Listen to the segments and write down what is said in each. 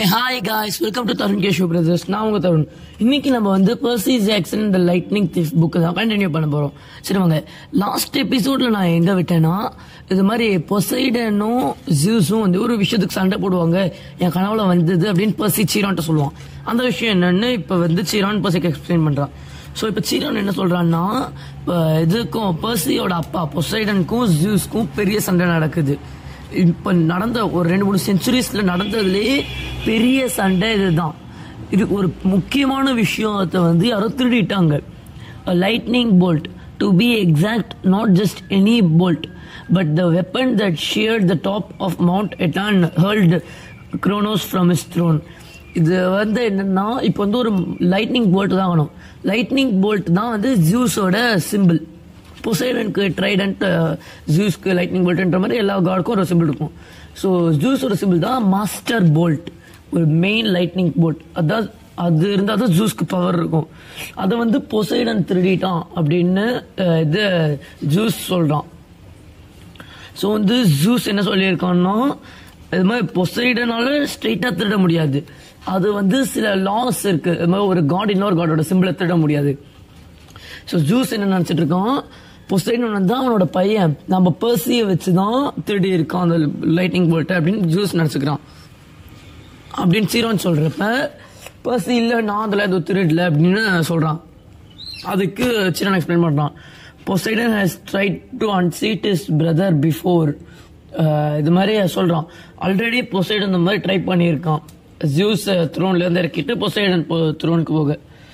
Hi guys welcome to Tarun கேஷோ brothers நான் உங்க தருண் இன்னைக்கு நம்ம வந்து பர்சி ஜாக்சன் இந்த லைட்னிங் திஃப் புக்கு தான் கண்டினியூ பண்ண போறோம் சரி வாங்க லாஸ்ட் எபிசோட்ல நான் எங்க விட்டேன்னா இது மாதிரி பொசைடனும் ஜூஸும் வந்து ஒரு விஷயத்துக்கு சண்டை போடுவாங்க என் கனவுல வந்தது அப்படின்னு பர்சி சீரான்ட்ட சொல்லுவான் அந்த விஷயம் என்னன்னு இப்ப வந்து சீரான் பர்சிக்கு எக்ஸ்பிளைன் பண்றான் ஸோ இப்போ சீரான் என்ன சொல்றான்னா இப்போ இதுக்கும் பர்சியோட அப்பா பொசைடனுக்கும் ஜூஸ்க்கும் பெரிய சண்டை நடக்குது இப்ப நடந்த ஒரு ரெண்டு மூணு செஞ்சுரிஸ்ல நடந்ததுலயே பெரிய சண்டை இதுதான் இது ஒரு முக்கியமான விஷயத்தை வந்து யாரோ திருடிட்டாங்க lightning bolt to be exact not just any bolt but the weapon that sheared the top off Mount Etna hurled Kronos from his throne இது வந்து என்னன்னா இப்போ வந்து ஒரு லைட்னிங் போல்ட் தான் வேணும் லைட்னிங் போல்ட் தான் வந்து ஜூஸோட சிம்பிள் பொசைடனுக்கு ட்ரைடன்ட் ஜூஸ்க்கு லைட்னிங் போல்ட்ன்ற மாதிரி எல்லா காடுக்கும் ஒரு சிம்பிள் இருக்கும் ஸோ ஜூஸோட சிம்பிள் தான் மாஸ்டர் போல்ட் ஒரு மெயின் லைட்னிங் போல்ட் அதான் அது இருந்தால் தான் ஜூஸ்க்கு பவர் இருக்கும் அதை வந்து பொசைடன் திருடிட்டான் அப்படின்னு அஹ், இது ஜூஸ் சொல்றான் ஸோ வந்து ஜூஸ் என்ன சொல்லியிருக்கான்னா இது மாதிரி பொசைடனால ஸ்ட்ரெயிட்டாக திருட முடியாது அது வந்து சில லாஸ் இருக்கு இது மாதிரி ஒரு காட் இன்னொரு காடோட சிம்பிளை திருட முடியாது ஸோ ஜூஸ் என்ன நினச்சிட்டு இருக்கான் பொசைடன் வந்து அவனோட பையன் நம்ம பர்சியை வச்சு தான் திருடி இருக்கான் அந்த லைட்டிங் போல்ட்டு அப்படின்னு ஜூஸ் நினச்சிக்கிறான் அப்படின்னு சீரோன் சொல்றப்ப பர்சி இல்லை நான் அதில் எதுவும் திருடல அப்படின்னு சொல்றான் அதுக்கு சீரன் எக்ஸ்பிளைன் பண்றான் Poseidon has tried to unseat his brother before இது மாதிரி சொல்றான் ஆல்ரெடி பொசைடன் இந்த மாதிரி ட்ரை பண்ணியிருக்கான் ஜூஸ் த்ரோன்ல இருந்து இறக்கிட்டு பொசைடன் த்ரோனுக்கு போக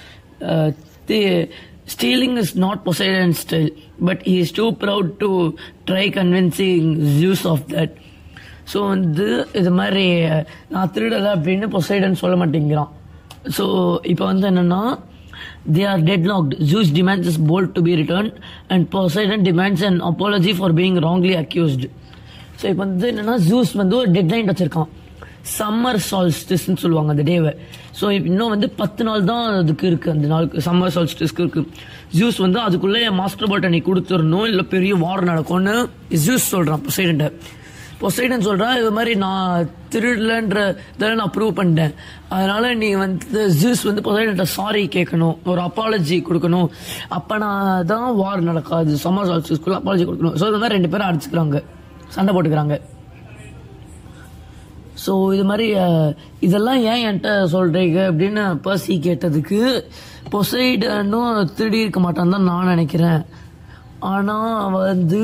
stealing is not Poseidon style but he is too proud to try convincing Zeus of that so வந்து இது மாதிரி நான் திருடலை அப்படின்னு பொசைடன் சொல்ல மாட்டேங்கிறான் ஸோ இப்போ வந்து என்னன்னா they are deadlocked Zeus demands his bolt to be return and Poseidon demands and apology for being wrongly accused so இப்போ வந்து என்னன்னா ஜூஸ் வந்து ஒரு டெட் லைன் வச்சிருக்கான் சம்மர் சால்ஸ்டிஸ்ன்னு சொல்லுவாங்க அந்த டேவை ஸோ இன்னும் வந்து பத்து நாள் தான் அதுக்கு இருக்கு அந்த நாளுக்கு சம்மர் சால்ஸ்டிஸ்க்கு இருக்கு ஜூஸ் வந்து அதுக்குள்ளே மாஸ்டர் பாட்டை நீ கொடுத்துடணும் இல்லை பெரிய வார் நடக்கும்னு ஜூஸ் சொல்றான் பொசைடன்ட்ட பொசைடன் சொல்றான் இது மாதிரி நான் திருடலன்ற இதெல்லாம் நான் ப்ரூவ் பண்ணிட்டேன் அதனால நீ வந்து ஜூஸ் வந்து பொசைடன்ட்ட சாரி கேட்கணும் ஒரு அப்பாலஜி கொடுக்கணும் அப்பனா தான் வார் நடக்காது சம்மர் சால்ஸ்டிஸ்க்குள்ள அப்பாலஜி கொடுக்கணும் ஸோ இது மாதிரி ரெண்டு பேரும் அடிச்சுக்கிறாங்க சண்டை போட்டுக்கிறாங்க ஸோ இது மாதிரி அஹ், இதெல்லாம் ஏன் என்கிட்ட சொல்றீங்க அப்படின்னு பர்சி கேட்டதுக்கு பொசைடனும் திருடி இருக்க மாட்டான்னு தான் நான் நினைக்கிறேன் ஆனா வந்து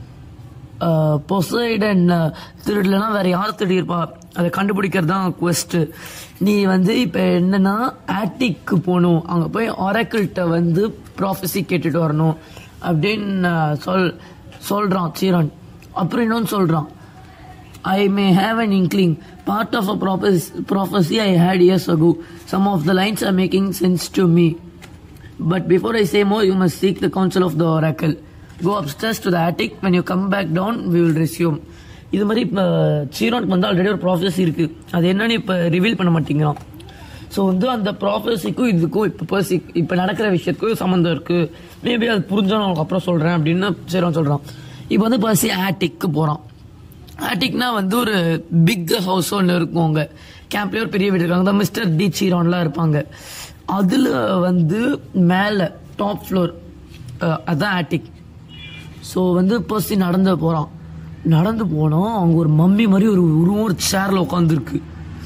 பொசைடன் திருடலைன்னா வேற யார் திருடியிருப்பா அதை கண்டுபிடிக்கிறது தான் quest நீ வந்து இப்போ என்னன்னா ஆட்டிக்கு போகணும் அங்கே போய் ஒரக்கிள்கிட்ட வந்து ப்ராஃபஸி கேட்டுட்டு வரணும் அப்படின்னு அஹ், சொல் சொல்றான் சீரன் அப்புறம் இன்னொன்னு சொல்றான் I may have an inkling. Part of a prophes- prophecy I had years ago. Some of the lines are making sense to me. But before I say more, you must seek the counsel of the oracle. Go upstairs to the attic. When you come back down, we will resume. இது மாதிரி இப்போ சீரோனுக்கு வந்து already ஒரு prophecy இருக்கு அது என்னன்னு இப்போ reveal பண்ண மாட்டேங்கிறான் ஸோ வந்து அந்த ப்ராஃபஸிக்கும் இதுக்கும் இப்போ பர்சி இப்போ நடக்கிற விஷயத்துக்கும் சம்மந்தம் இருக்கு மேபி அது புரிஞ்சா நான் உனக்கு அப்புறம் சொல்றேன் அப்படின்னு சீரோன் சொல்றான் இப்போ வந்து பர்சி ஆட்டிக்கு போறான் ஆட்டிக்னா வந்து ஒரு பிக் ஹவுஸ் ஒன்று இருக்கும் அங்க கேம்ப்லயே ஒரு பெரிய வீடு இருக்காங்க தான் மிஸ்டர் டி சீரோன்லாம் இருப்பாங்க அதுல வந்து மேல டாப் ஃப்ளோர் அதான் ஆட்டிக் ஸோ வந்து பர்சி நடந்து போறான் நடந்து போனோம் அவங்க ஒரு மம்மி மாதிரி ஒரு உருவம் ஒரு சேர்ல உட்காந்துருக்கு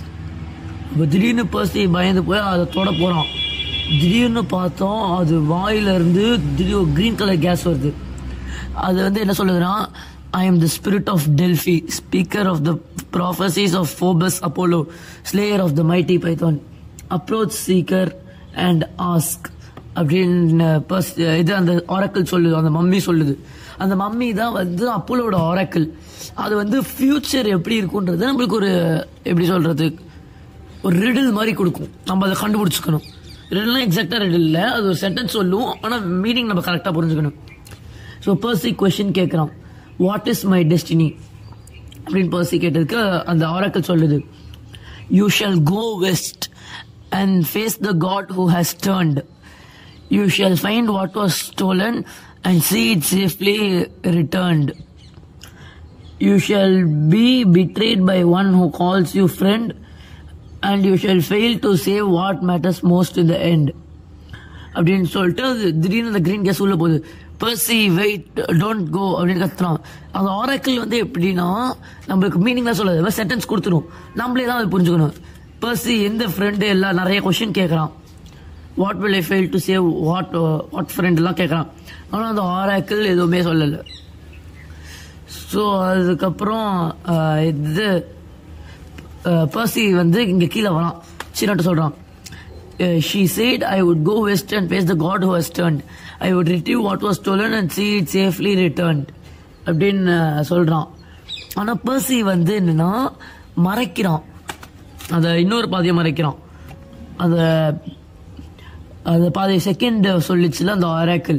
இப்போ திடீர்னு பர்சி பயந்து போய் அதை தொட போறான் திடீர்னு பார்த்தோம் அது வாயில இருந்து திடீர் கிரீன் கலர் கேஸ் வருது அது வந்து என்ன சொல்லுதுன்னா I am the spirit of Delphi speaker of the prophecies of Phoebus Apollo slayer of the mighty Python approach seeker and ask அப்படின்னு pers- இது அந்த ஆரக்கிள் சொல்லுது அந்த மம்மி சொல்லுது அந்த மம்மி தான் வந்து அப்போலோட ஆரக்கிள் அது வந்து ஃபியூச்சர் எப்படி இருக்குன்றது நம்மளுக்கு ஒரு எப்படி சொல்றது ஒரு ரிடில் மாதிரி கொடுக்கும் நம்ம அதை கண்டுபிடிச்சுக்கணும் ரிடில்னா எக்ஸாக்டா ரிடில் இல்லை அது ஒரு சென்டென்ஸ் சொல்லும் ஆனால் மீனிங் நம்ம கரெக்டாக புரிஞ்சுக்கணும் ஸோ பர்சி கொஷின் கேட்குறான் வாட் இஸ் மை டெஸ்டினி அப்படின்னு பர்சி கேட்டதுக்கு அந்த ஆரக்கல் சொல்லுது you shall go west and face the god who has turned you shall find what was stolen and see it safely returned You shall be betrayed by one who calls you friend and you shall fail to save what matters most in the end அப்படின்னு சொல்லிட்டு அது திடீர்னு அந்த green case உள்ள போகுது Bercy wait don't go அப்படின்னு கத்துறான் அந்த ஆரக்கிள் வந்து எப்படின்னா நம்மளுக்கு மீனிங்லாம் சொல்லாது சென்டென்ஸ் கொடுத்துரும் நம்மளே தான் அதை புரிஞ்சுக்கணும் பர்சி எந்த ஃப்ரெண்டு எல்லாம் நிறைய கொஷின் கேட்குறான் what will I fail to save what what friend எல்லாம் கேட்குறான் ஆனால் அந்த ஆராக்கிள் எதுவுமே சொல்லலை ஸோ அதுக்கப்புறம் அஹ், இது பர்சி வந்து இங்க கீழே வரான் சீனாட்ட சொல்றான் she said I would go west and face the god who has turned I would retrieve what was stolen and see it safely return அப்படின்னு அஹ், சொல்றான் ஆனா பர்சி வந்து என்னன்னா மறைக்கிறான் அத இன்னொரு பாதியை மறைக்கிறான் அந்த அது பாதி செகண்ட் சொல்லிச்சுல அந்த oracle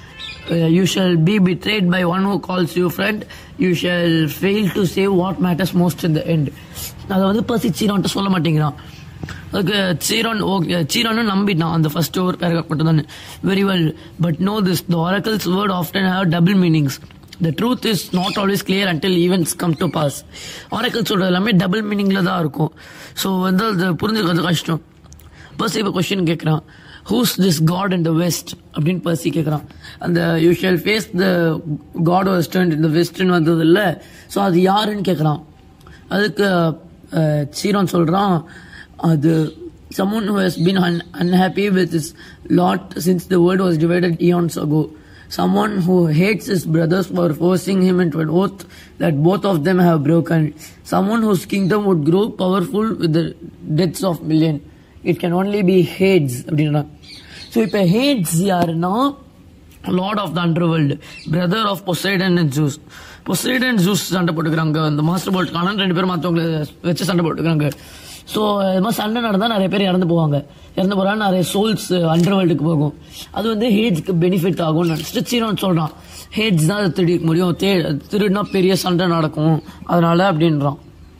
you shall be betrayed by one who calls you friend you shall fail to save what matters most in the end அதை வந்து பசி சீரான்ட்டு சொல்ல மாட்டேங்கிறான் அதுக்கு சீரான் ஓகே சீரானும் நம்பிட்டான் அந்த ஃபர்ஸ்ட் ஒரு பேரகிராஃப் மட்டும் தான் very well but no this the oracle's word often have double meanings the truth is not always clear until events come to pass oracle சொல்றது எல்லாமே டபுள் மீனிங்ல தான் இருக்கும் ஸோ வந்து அது புரிஞ்சுக்கிறது கஷ்டம் பர்சி இப்போ கொஸ்டின் கேட்குறான் who's this god in the west அப்படின்னு பர்சி கேட்குறான் அந்த you shall face the god western இந்த வெஸ்டர்ன் வந்தது இல்லை ஸோ அது யாருன்னு கேட்குறான் அதுக்கு சீரோன் சொல்கிறான் அது someone who has been un- unhappy with his lot since the world was divided eons ago. Someone who hates his brothers for forcing him into an oath that both of them have broken. Someone whose kingdom would grow powerful with the deaths of million. It can only be Hades. அப்படின்னா so இப்போ Hades யாருன்னா lord of the underworld brother of Poseidon and Zeus Poseidon Zeus சண்டை போட்டுக்கிறாங்க அந்த master bolt காணன் ரெண்டு பேரும் மற்றவங்களை வச்சு சண்டை போட்டுக்கிறாங்க ஸோ இது மாதிரி சண்டை நடந்தால் நிறைய பேர் இறந்து போவாங்க இறந்து போகிறாங்க நிறைய சோல்ஸ் அண்டர் வேர்ல்டுக்கு போகும் அது வந்து ஹேட்ஸ்க்கு பெனிஃபிட் ஆகும்னு நினச்சிட்டு சீரோன்னு சொல்கிறான் ஹேட்ஸ் தான் அதை திருடிக்க முடியும் தே திருடினா பெரிய சண்டை நடக்கும் அதனால அப்படின்றான்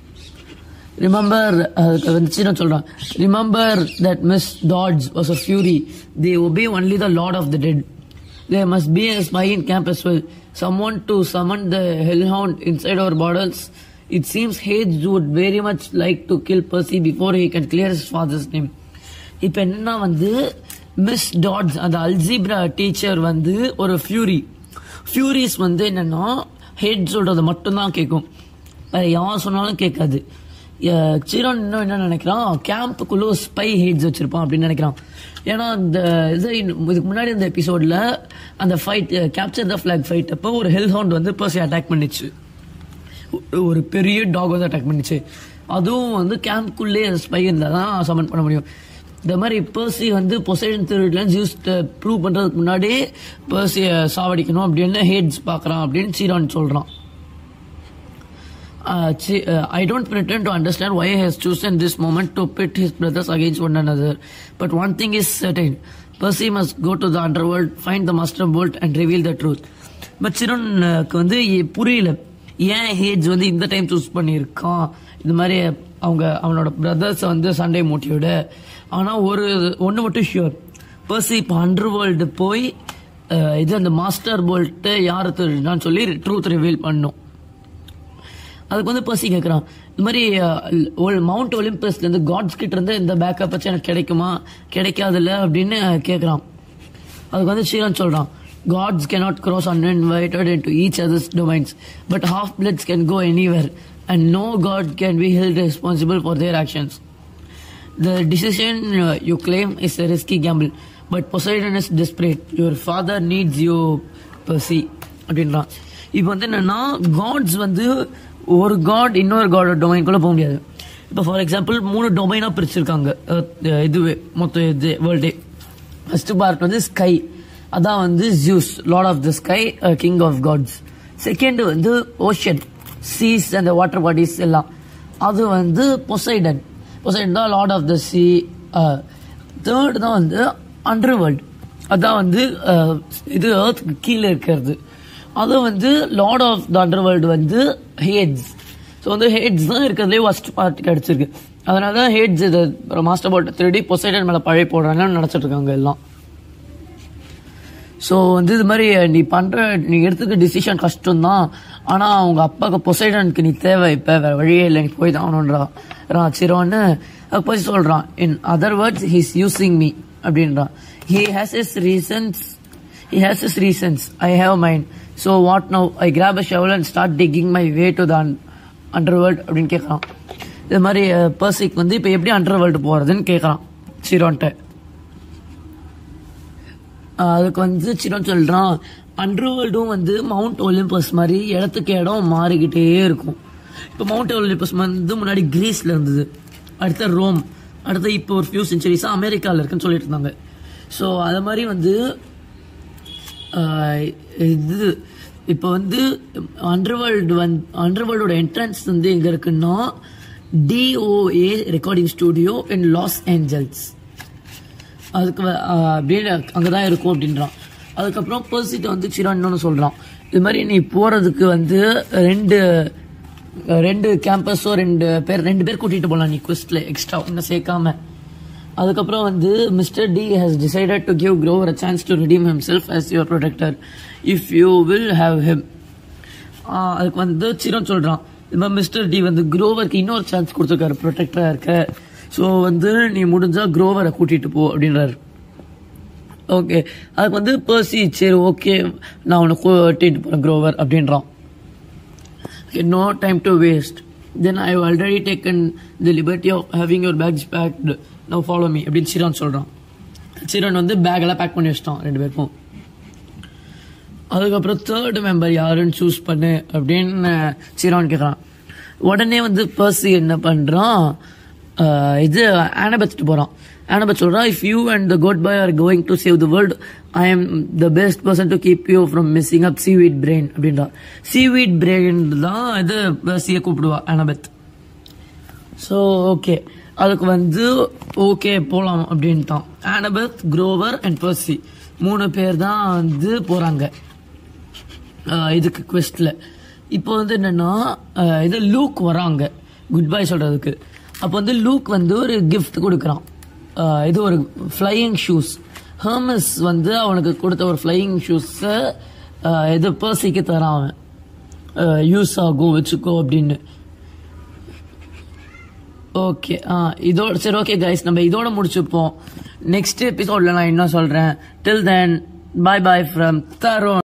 ரிமெம்பர் அதுக்கு வந்து சீனா சொல்றான் remember that Mrs Dodds was a fury they obey only the lord of the dead they must be a spy in camp as well someone to summon the hellhound inside our borders it seems Hades would very much like to kill Percy before he can clear his father's name இப்போ என்னன்னா வந்து Mrs Dodds அந்த algebra teacher வந்து ஒரு fury ஃபியூரிஸ் வந்து என்னன்னா head சொல்றதை மட்டும்தான் கேட்கும் வேற யார் சொன்னாலும் கேட்காது அஹ் சீரோன் இன்னும் என்ன நினைக்கிறான் கேம்புக்குள்ள ஒரு ஸ்பை ஹெட்ஸ் வச்சிருப்பான் அப்படின்னு நினைக்கிறான் ஏன்னா இந்த இது இதுக்கு முன்னாடி இந்த எபிசோட்ல அந்த fight capture the flag fight அப்போ ஒரு ஹெல் ஹவுண்ட் வந்து பர்சி அட்டாக் பண்ணிச்சு ஒரு பெரிய டாக் வந்து அட்டாக் பண்ணிச்சு அதுவும் வந்து கேம்ப்குள்ளே ஸ்பை இருந்தால் தான் சமன் பண்ண முடியும் இந்த மாதிரி பர்சி வந்து பொசைடன் திருவிழா ஜூஸ் ப்ரூவ் பண்ணுறதுக்கு முன்னாடியே பர்சியை சாவடிக்கணும் அப்படின்னு ஹேட்ஸ் பார்க்குறான் அப்படின்னு சீரான் சொல்கிறான் Uh, Chi- uh, I don't pretend to understand why he has chosen this moment to pit his brothers against one another. But one thing is certain. Percy must go to the underworld, find the master bolt and reveal the truth. But சிரனுக்கு வந்து இ- புரியல ஏன் ஹேஜ் வந்து இந்த time choose பண்ணியிருக்கான் இந்த மாதிரி அவங்க அவனோட பிரதர்ஸை வந்து சண்டை மூட்டியோட ஆனால் ஒரு ஒன்று மட்டும் ஷியோர் பர்சி இப்போ அண்டர் வேர்ல்டு போய் அஹ், இது அந்த மாஸ்டர் போல்ட்டு யார் திருடான்னு சொல்லி ட்ரூத் ரிவீல் பண்ணும் அதுக்கு வந்து பர்சி கேட்குறான் இந்த மாதிரி மவுண்ட் ஒலிம்பஸ்ல இருந்து காட்ஸ் கிட்ட இருந்து இந்த பேக்கப் வச்சு எனக்கு கிடைக்குமா கிடைக்காதுல்ல அப்படின்னு கேட்குறான் அதுக்கு வந்து ஸ்ரீராம் சொல்றான் gods cannot cross uninvited into each other's domains but half bloods can go anywhere and no god can be held responsible for their actions the decision uh, you claim is a risky gamble but Poseidon is desperate your father needs you Percy அப்படின்றான் இப்போ வந்து என்னன்னா God's வந்து ஒரு God இன்னொரு காடோட டொமைன்குள்ள போக முடியாது இப்போ ஃபார் எக்ஸாம்பிள் மூணு டொமைனாக பிரிச்சிருக்காங்க அஹ் இதுவே மொத்தம் இது வேர்ல்டே ஃபர்ஸ்ட் பார்ட் வந்து ஸ்கை அதான் வந்து Zeus lord of the sky king of gods second வந்து ஓஷன் சீஸ் அந்த வாட்டர் பாடிஸ் எல்லாம் அது வந்து பொசைடன் பொசைடன் தான் lord of the sea third தான் வந்து அண்டர் வேர்ல்ட் அதான் வந்து அஹ், இது ஏர்த்துக்கு கீழே இருக்கிறது அது வந்து lord of the underworld வந்து ஹேட்ஸ் ஸோ வந்து ஹேட்ஸ் தான் இருக்கிறதுலே ஃபர்ஸ்ட் பார்ட் கிடைச்சிருக்கு அதனால தான் ஹேட்ஸ் இது மாஸ்டர் போட்டு திருடி பொசைடன் மேலே பழைய போடுறாங்கன்னு நினச்சிட்டு இருக்காங்க எல்லாம் ஸோ வந்து இது மாதிரி நீ பண்ற நீ எடுத்துக்க டிசிஷன் கஷ்டம்தான் ஆனால் அவங்க அப்பாவுக்கு பொசைடனுக்கு நீ தேவை இப்போ வேற வழியே இல்லை நீ போய் தான் ஆகணுன்றா சிரோன்னு அதுக்கு பர்சி சொல்றான் in other words he's using me அப்படின்றான் he has his reasons He has his reasons. I have mine. So what now? I grab a shovel and start digging my way to the un- underworld அப்படின்னு கேட்குறான் இது மாதிரி பர்சிக் வந்து இப்போ எப்படி underworld போகிறதுன்னு கேட்குறான் சிரோன்ட்ட அதுக்கு வந்து சிரோன் சொல்கிறான் அண்டர்வேர்ல்டும் வந்து மவுண்ட் ஒலிம்பஸ் மாதிரி இடத்துக்கு இடம் மாறிக்கிட்டே இருக்கும் இப்போ மவுண்ட் ஒலிம்பஸ் வந்து முன்னாடி கிரீஸில் இருந்தது அடுத்த ரோம் அடுத்து இப்போ ஒரு ஃபியூ சென்ச்சுரிஸாக அமெரிக்காவில் இருக்குன்னு சொல்லிட்டு இருந்தாங்க ஸோ அது மாதிரி வந்து ஆஹ் இது இப்போ வந்து அண்டர்வேர்ல்டு வந்து அண்டர்வேர்ல்டோட என்ட்ரன்ஸ் வந்து எங்க இருக்குன்னா DOA recording studio in Los Angeles அதுக்கு வ- ஆஹ் அப்படின்னு அங்கதான் இருக்கும் அப்படின்றான் அதுக்கப்புறம் பர்சிட்ட வந்து சிரான் இன்னொன்று சொல்றான் இது மாதிரி நீ போறதுக்கு வந்து ரெண்டு ரெண்டு கேம்பஸோ ரெண்டு பேர் ரெண்டு பேர் கூட்டிட்டு போகலாம் நீ குவெஸ்ட்ல எக்ஸ்ட்ரா இன்னும் சேர்க்காம அதுக்கப்புறம் வந்து Mr D has decided to give Grover a chance to redeem himself as your protector if you will have him ஆஹ் அதுக்கு வந்து சிரோன் சொல்றான் இந்த மாதிரி மிஸ்டர் டி வந்து குரோவருக்கு இன்னொரு சான்ஸ் கொடுத்துருக்காரு ப்ரொடெக்டரா இருக்க ஸோ வந்து நீ முடிஞ்சா குரோவரை கூட்டிட்டு போ அப்படின்றாரு ஓகே அதுக்கு வந்து பர்சி சரி ஓகே நான் உன்னை கூட்டிட்டு போறேன் குரோவர் அப்படின்றான் no time to waste. Then I have already taken the liberty of having your bags packed. Now follow me. அப்படின்னு சிரான் சொல்றான் சிரான் வந்து பேக் எல்லாம் பேக் பண்ணி வச்சிட்டான் ரெண்டு பேருக்கும் அதுக்கப்புறம் தேர்ட் மெம்பர் யாருன்னு சூஸ் பண்ணு அப்படின்னு சிரான் கேட்குறான் உடனே வந்து பர்சி என்ன பண்றான் ஆஹ் இது ஆனபெத் போறான் ஆனபெத் சொல்றான் if you and the goat boy are going to save the world I am the best person to keep you from messing up seaweed brain அப்படின்றா சீவீட் பிரெயின் தான் இது பர்சியை கூப்பிடுவா ஆனபெத் ஸோ ஓகே அதுக்கு வந்து ஓகே போகலாம் அப்படின்ட்டான் ஆனபெத் grower and Bercy மூணு பேர் தான் வந்து போறாங்க ஆஹ் இதுக்கு குவெஸ்ட்ல இப்போ வந்து என்னன்னா ஆஹ் இது லூக் வராங்க குட் பை சொல்றதுக்கு அப்போ வந்து லூக் வந்து ஒரு gift கொடுக்குறான் ஆஹ் இது ஒரு ஃப்ளையிங் ஷூஸ் ஹர்மஸ் வந்து அவனுக்கு கொடுத்த ஒரு ஃப்ளையிங் ஷூஸை இது பர்சிக்கு தரான் அவன் யூஸ் ஆகும் வச்சுக்கோ அப்படின்னு ஓகே ஆ இதோட சரி ஓகே கைஸ் நம்ம இதோட முடிச்சுப்போம் நெக்ஸ்ட் எபிசோட்ல நான் என்ன சொல்றேன் till then bye bye from Tarun